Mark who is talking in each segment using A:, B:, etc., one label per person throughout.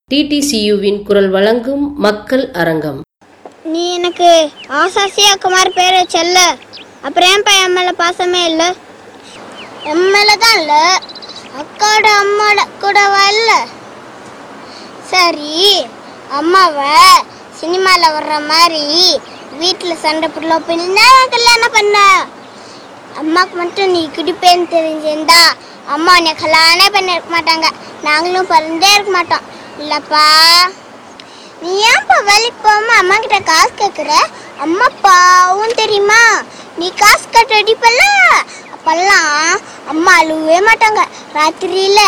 A: டிடிசியுவின் குரல் வழங்கும் மக்கள் அரங்கம்
B: நீ எனக்கு ஆசாசியா குமார் பேர் வச்சல்ல அப்புறம் ஏன்பா என் மேல பாசமே இல்ல என் மேல தான் இல்ல அக்காவோட அம்மாவோட கூடவா இல்ல சரி அம்மாவை சினிமால வர்ற மாதிரி வீட்டுல சண்டை புள்ள பண்ணி கல்யாணம் பண்ண அம்மாக்கு மட்டும் நீ குடிப்பேன்னு தெரிஞ்சிருந்தா அம்மா உன்னை கல்யாணமே பண்ணிருக்க மாட்டாங்க நாங்களும் பிறந்தே இருக்க மாட்டோம் இல்லப்பா நீ ஏன்ப்பா வேலைக்கு போகாம அம்மா கிட்ட காசு கேட்குற அம்மா பாவும் தெரியுமா நீ காசு கட்ட அடிப்பல்ல அப்பெல்லாம் அம்மா அழுவே மாட்டாங்க ராத்திரியில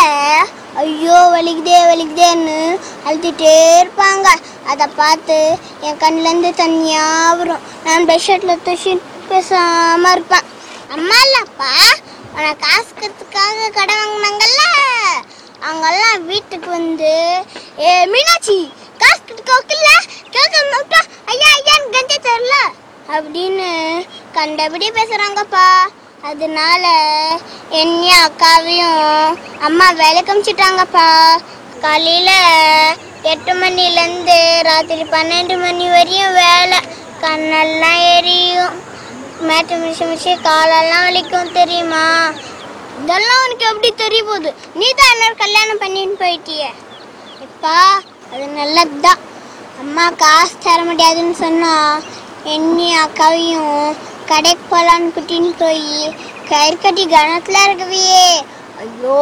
B: ஐயோ வலிக்குதே வலிக்குதேன்னு அழுதுட்டே இருப்பாங்க அதை பார்த்து என் கண்ணுலேருந்து தண்ணியாக வரும் நான் பெட்ஷீட்டில் துஷி பேசாமல் இருப்பேன் அம்மா இல்லப்பா உனக்கு காசு கத்துக்காக கடை வாங்கினாங்கல்ல அவங்கெல்லாம் வீட்டுக்கு வந்து ஏ மீனாட்சி காசு கட்டுக்கோக்கில்ல கேட்க விட்டா ஐயா ஐயான்னு கஞ்ச தரல அப்படின்னு கண்டபடி பேசுறாங்கப்பா அதனால என்னையும் அக்காவையும் அம்மா வேலைக்கு அமிச்சிட்டாங்கப்பா காலையில எட்டு மணிலேருந்து ராத்திரி பன்னெண்டு மணி வரையும் வேலை கண்ணெல்லாம் எரியும் மேட்டு மிஷி மிஷி காலெல்லாம் வலிக்கும் தெரியுமா இதெல்லாம் உனக்கு எப்படி தெரிய போகுது நீ தான் என்ன கல்யாணம் பண்ணிட்டு போயிட்டியே எப்பா அது நல்லதுதான் அம்மா காசு தர முடியாதுன்னு சொன்னா என்னையும் அக்காவையும் கடைக்கு போகலான்னு கூட்டின்னு போய் கயிறு கட்டி கணத்தில் இருக்கவியே ஐயோ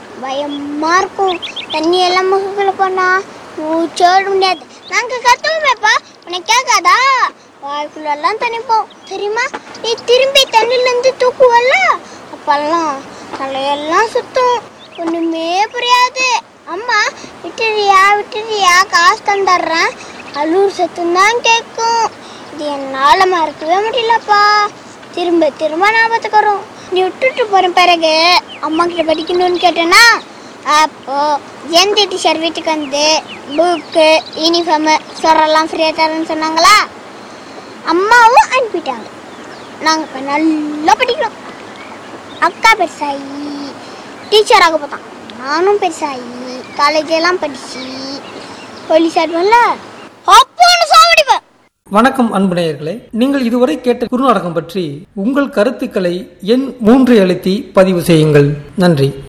B: பயமா இருக்கும் தண்ணி எல்லாம் முகக்குள்ள போனா மூச்சோட முடியாது நாங்க கத்துவோமேப்பா உனக்கு கேட்காதா வாய்க்குள்ளெல்லாம் தண்ணி போகும் தெரியுமா நீ திரும்பி தண்ணில இருந்து தூக்குவல்ல அப்பெல்லாம் தலையெல்லாம் சுத்தும் ஒண்ணுமே புரியாது அம்மா விட்டுறியா விட்டுறியா காசு தந்துடுறேன் அலூர் சத்தம் தான் கேட்கும் இது என்னால் மறக்கவே முடியலப்பா திரும்ப திரும்ப ஞாபகத்துக்கு வரும் நீ விட்டுட்டு போற பிறகு அம்மா கிட்ட படிக்கணும்னு கேட்டேன்னா அப்போ ஜெயந்தி டீச்சர் வீட்டுக்கு வந்து புக்கு யூனிஃபார்மு சொரெல்லாம் ஃப்ரீயாக தரேன்னு சொன்னாங்களா அம்மாவும் அனுப்பிட்டாங்க நாங்கள் இப்போ நல்லா படிக்கிறோம் அக்கா பெருசாகி டீச்சர் ஆக போதான் நானும் பெருசாகி காலேஜ் எல்லாம் படிச்சு போலீஸ் ஆடுவேன்ல அப்போ சாவடிப்பேன்
C: வணக்கம் அன்பு நேயர்களே நீங்கள் இதுவரை கேட்ட குறுநாடகம் பற்றி உங்கள் கருத்துக்களை எண் மூன்று எழுத்தி பதிவு செய்யுங்கள் நன்றி